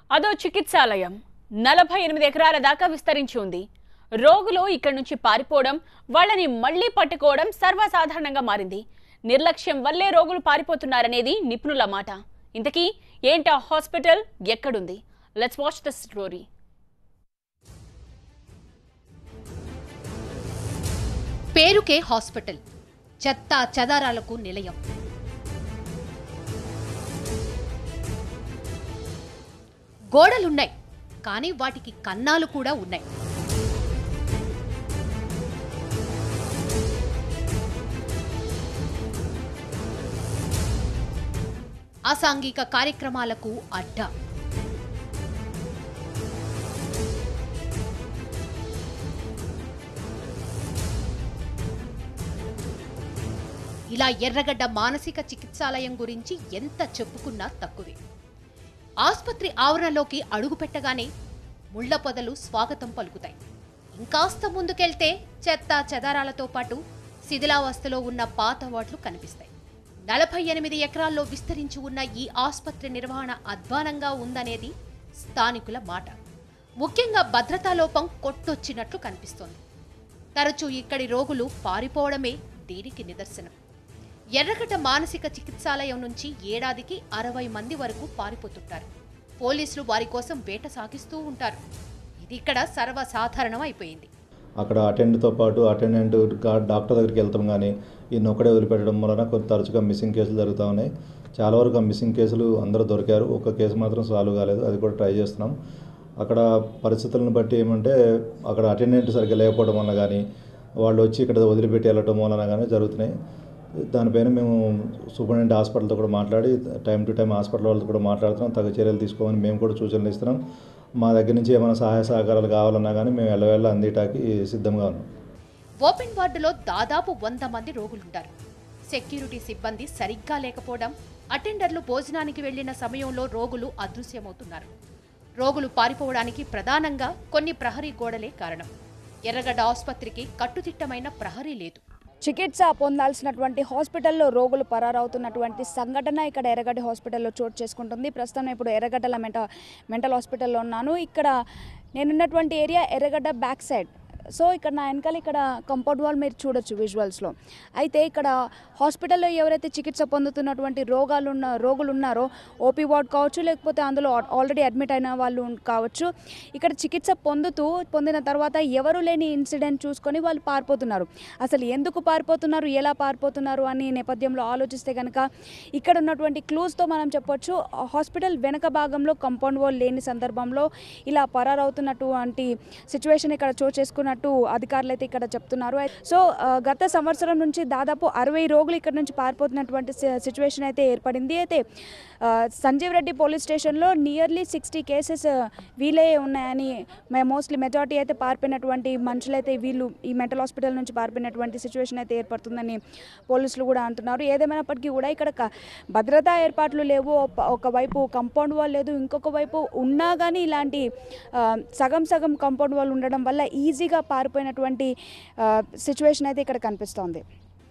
అదో చికిత్సాలయం నలభై ఎనిమిది ఎకరాల దాకా విస్తరించి ఉంది రోగులు ఇక్కడి నుంచి పారిపోవడం వాళ్ళని మళ్లీ పట్టుకోవడం సర్వసాధారణంగా మారింది నిర్లక్ష్యం వల్లే రోగులు పారిపోతున్నారనేది నిపుణుల మాట ఇంతకీ ఏంటా హాస్పిటల్ ఎక్కడుంది లెట్స్ వాచ్ ద స్టోరీ పేరుకే హాస్పిటల్ చెత్త చెదారాలకు నిలయం గోడలున్నాయి కానీ వాటికి కన్నాలు కూడా ఉన్నాయి అసాంఘిక కార్యక్రమాలకు అడ్డా ఇలా ఎర్రగడ్డ మానసిక చికిత్సాలయం గురించి ఎంత చెప్పుకున్నా తక్కువే ఆస్పత్రి ఆవరణలోకి అడుగు పెట్టగానే ముళ్ల పొదలు స్వాగతం పలుకుతాయి ఇంకాస్త ముందుకెళ్తే చెత్త చెదారాలతో పాటు శిథిలావస్థలో ఉన్న పాత వాట్లు కనిపిస్తాయి నలభై ఎనిమిది ఎకరాల్లో విస్తరించి ఉన్న ఈ ఆస్పత్రి నిర్వహణ అధ్వానంగా ఉందనేది స్థానికుల మాట ముఖ్యంగా భద్రతా లోపం కొట్టొచ్చినట్లు కనిపిస్తోంది తరచూ ఇక్కడి రోగులు పారిపోవడమే దీనికి నిదర్శనం ఎర్రగడ్డ మానసిక చికిత్సాలయం నుంచి ఏడాదికి అరవై మంది వరకు పారిపోతుంటారు పోలీసులు వారి కోసం వేట సాగిస్తూ ఉంటారు ఇది ఇక్కడ సర్వసాధారణం అయిపోయింది అక్కడ అటెండ్తో పాటు అటెండెంట్ గా- డాక్టర్ దగ్గరికి వెళ్తాం కానీ ఈయన ఒక్కడే వదిలిపెట్టడం వలన కొంత తరచుగా మిస్సింగ్ కేసులు జరుగుతూ ఉన్నాయి చాలా వరకు ఆ మిస్సింగ్ కేసులు అందరూ దొరికారు ఒక కేసు మాత్రం సాల్వ్ కాలేదు అది కూడా ట్రై చేస్తున్నాం అక్కడ పరిస్థితులను బట్టి ఏమంటే అక్కడ అటెండెంట్ సరిగ్గా లేకపోవడం వల్ల కానీ వాళ్ళు వచ్చి ఇక్కడ వదిలిపెట్టి వెళ్ళటం వలన కానీ జరుగుతున్నాయి దానిపైన మేము సూపరింటెండెంట్ హాస్పిటల్తో కూడా మాట్లాడి టైం టు టైం హాస్పిటల్ వాళ్ళతో కూడా మాట్లాడుతున్నాం తగు చర్యలు తీసుకోమని మేము కూడా సూచనలు ఇస్తున్నాం మా దగ్గర నుంచి ఏమైనా సహాయ సహకారాలు కావాలన్నా కానీ మేము వెళ్ళవేళ్ళ అందిటానికి సిద్ధంగా ఉన్నాం ఓపెన్ వార్డులో దాదాపు వంద మంది రోగులుంటారు సెక్యూరిటీ సిబ్బంది సరిగ్గా లేకపోవడం అటెండర్లు భోజనానికి వెళ్లిన సమయంలో రోగులు అదృశ్యమవుతున్నారు రోగులు పారిపోవడానికి ప్రధానంగా కొన్ని ప్రహరీ గోడలే కారణం ఎర్రగడ్డ ఆసుపత్రికి కట్టుదిట్టమైన ప్రహరీ లేదు చికిత్స పొందాల్సినటువంటి హాస్పిటల్లో రోగులు పరారవుతున్నటువంటి సంఘటన ఇక్కడ ఎర్రగడ్డ హాస్పిటల్లో చోటు చేసుకుంటుంది ప్రస్తుతం ఇప్పుడు ఎర్రగడ్డల మెంట మెంటల్ హాస్పిటల్లో ఉన్నాను ఇక్కడ నేనున్నటువంటి area Erragadda back side so ఇక్కడ నా వెనకాల ఇక్కడ కంపౌండ్ వాల్ మీరు చూడొచ్చు విజువల్స్లో అయితే ఇక్కడ హాస్పిటల్లో ఎవరైతే చికిత్స పొందుతున్నటువంటి రోగాలు ఉన్న రోగులు ఉన్నారో ఓపీ వార్డ్ కావచ్చు లేకపోతే అందులో ఆల్రెడీ అడ్మిట్ అయిన వాళ్ళు ఉన్- కావచ్చు ఇక్కడ చికిత్స పొందుతూ పొందిన తర్వాత ఎవరు లేని ఇన్సిడెంట్ చూసుకొని వాళ్ళు పారిపోతున్నారు అసలు ఎందుకు పారిపోతున్నారు ఎలా పారిపోతున్నారు అని నేపథ్యంలో ఆలోచిస్తే కనుక ఇక్కడ ఉన్నటువంటి క్లూస్తో మనం చెప్పొచ్చు హాస్పిటల్ వెనక భాగంలో కంపౌండ్ వాల్ లేని సందర్భంలో ఇలా పరారవుతున్నటువంటి సిచ్యువేషన్ ఇక్కడ చోటు చేసుకున్నట్టు అధికారులు అయితే ఇక్కడ చెప్తున్నారు సో ఆ, గత సంవత్సరం నుంచి దాదాపు అరవై రోగులు ఇక్కడ నుంచి పారిపోతున్నటువంటి సిచ్యువేషన్ అయితే ఏర్పడింది అయితే ఆ, సంజీవ్ రెడ్డి పోలీస్ స్టేషన్లో నియర్లీ సిక్స్టీ కేసెస్ వీలే ఉన్నాయని మోస్ట్లీ మెజారిటీ అయితే పారిపోయినటువంటి మనుషులైతే వీళ్ళు ఈ మెంటల్ హాస్పిటల్ నుంచి పారిపోయినటువంటి సిచ్యువేషన్ అయితే ఏర్పడుతుందని పోలీసులు కూడా అంటున్నారు ఏదేమైనప్పటికీ కూడా ఇక్కడ క- భద్రతా ఏర్పాట్లు లేవు ఒక- ఒకవైపు కంపౌండ్ వాల్ లేదు ఇంకొక వైపు ఉన్నా కానీ ఇలాంటి ఆ, సగం సగం కంపౌండ్ వాల్ ఉండడం వల్ల ఈజీగా పారిపోయినటువంటి సిచ్యువేషన్ అయితే ఇక్కడ కనిపిస్తోంది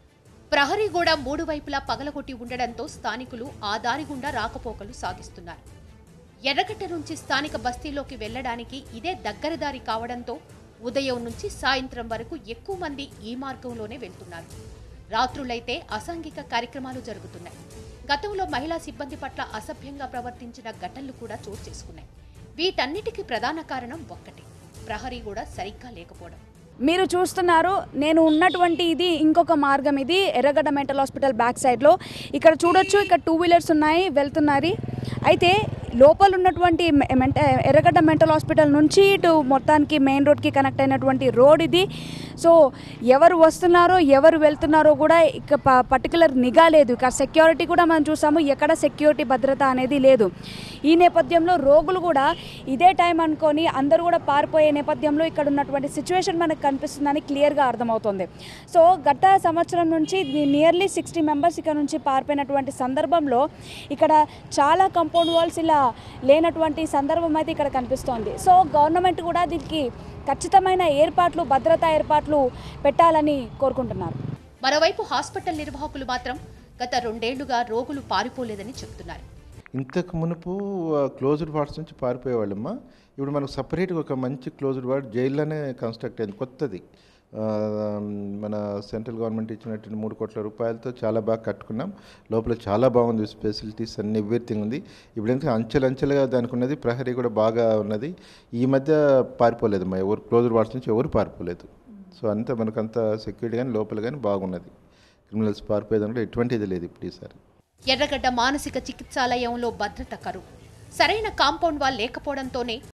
ప్రహరీ కూడా మూడు వైపులా పగలగొట్టి ఉండడంతో స్థానికులు ఆ దారి గుండా రాకపోకలు సాగిస్తున్నారు ఎర్రగడ్డ నుంచి స్థానిక బస్తీలోకి వెళ్లడానికి ఇదే దగ్గర దారి కావడంతో ఉదయం నుంచి సాయంత్రం వరకు ఎక్కువ మంది ఈ మార్గంలోనే వెళ్తున్నారు రాత్రులైతే అసాంఘిక కార్యక్రమాలు జరుగుతున్నాయి గతంలో మహిళా సిబ్బంది పట్ల అసభ్యంగా ప్రవర్తించిన ఘటనలు కూడా చోటు చేసుకున్నాయి వీటన్నిటికీ ప్రధాన కారణం ఒక్కటే ప్రహరీ కూడా సరిగ్గా లేకపోవడం మీరు చూస్తున్నారు నేను ఉన్నటువంటి ఇది ఇంకొక మార్గం ఇది ఎర్రగడ్డ మెంటల్ హాస్పిటల్ బ్యాక్ సైడ్లో ఇక్కడ చూడొచ్చు ఇక్కడ టూ వీలర్స్ ఉన్నాయి వెళ్తున్నారు అయితే లోపల ఉన్నటువంటి మె- మెంట ఎర్రగడ్డ మెంటల్ హాస్పిటల్ నుంచి ఇటు మొత్తానికి మెయిన్ రోడ్కి కనెక్ట్ అయినటువంటి రోడ్ ఇది సో ఎవరు వస్తున్నారో ఎవరు వెళ్తున్నారో కూడా ఇక ప- పర్టికులర్ నిఘా లేదు ఇక సెక్యూరిటీ కూడా మనం చూసాము ఎక్కడ సెక్యూరిటీ భద్రత అనేది లేదు ఈ నేపథ్యంలో రోగులు కూడా ఇదే టైం అనుకొని అందరూ కూడా పారిపోయే నేపథ్యంలో ఇక్కడ ఉన్నటువంటి సిచ్యువేషన్ మనకు కనిపిస్తుందని క్లియర్గా అర్థమవుతుంది సో గత సంవత్సరం నుంచి నియర్లీ సిక్స్టీ మెంబర్స్ ఇక్కడ నుంచి పారిపోయినటువంటి సందర్భంలో ఇక్కడ చాలా కంపౌండ్ వాల్స్ ఇలా లేనటువంటి సందర్భం అయితే ఇక్కడ కనిపిస్తోంది సో గవర్నమెంట్ కూడా దీనికి ఖచ్చితమైన ఏర్పాట్లు భద్రతా ఏర్పాట్లు పెట్టాలని కోరుకుంటున్నారు మరోవైపు హాస్పిటల్ నిర్వాహకులు మాత్రం గత రెండేళ్లుగా రోగులు పారిపోలేదని చెబుతున్నారు ఇంతకు మునుపు క్లోజ్డ్ వార్డ్స్ నుంచి పారిపోయేవాళ్ళమ్మా ఇప్పుడు మనకు సపరేట్గా ఒక మంచి క్లోజ్డ్ వార్డ్ జైల్లోనే కన్స్ట్రక్ట్ అయింది కొత్తది ఆ, మన సెంట్రల్ గవర్నమెంట్ ఇచ్చినటువంటి మూడు కోట్ల రూపాయలతో చాలా బాగా కట్టుకున్నాం లోపల చాలా బాగుంది ఫెసిలిటీస్ అన్ని ఎవ్రీథింగ్ ఉంది ఇప్పుడు ఎందుకంటే అంచెలంచెలుగా దానికి ఉన్నది ప్రహరీ కూడా బాగా ఉన్నది ఈ మధ్య పారిపోలేదు మా ఎవరు క్లోజ్డ్ వార్డ్స్ నుంచి ఎవరు పారిపోలేదు సో అంతా మనకు అంత సెక్యూరిటీ కానీ లోపల కానీ బాగున్నది క్రిమినల్స్ పారిపోయేదాని కూడా ఎటువంటిది లేదు ఇప్పుడు ఈసారి ఎర్రగడ్డ మానసిక చికిత్సాలయంలో భద్రత కరువు సరైన కాంపౌండ్ వాల్ లేకపోవడంతోనే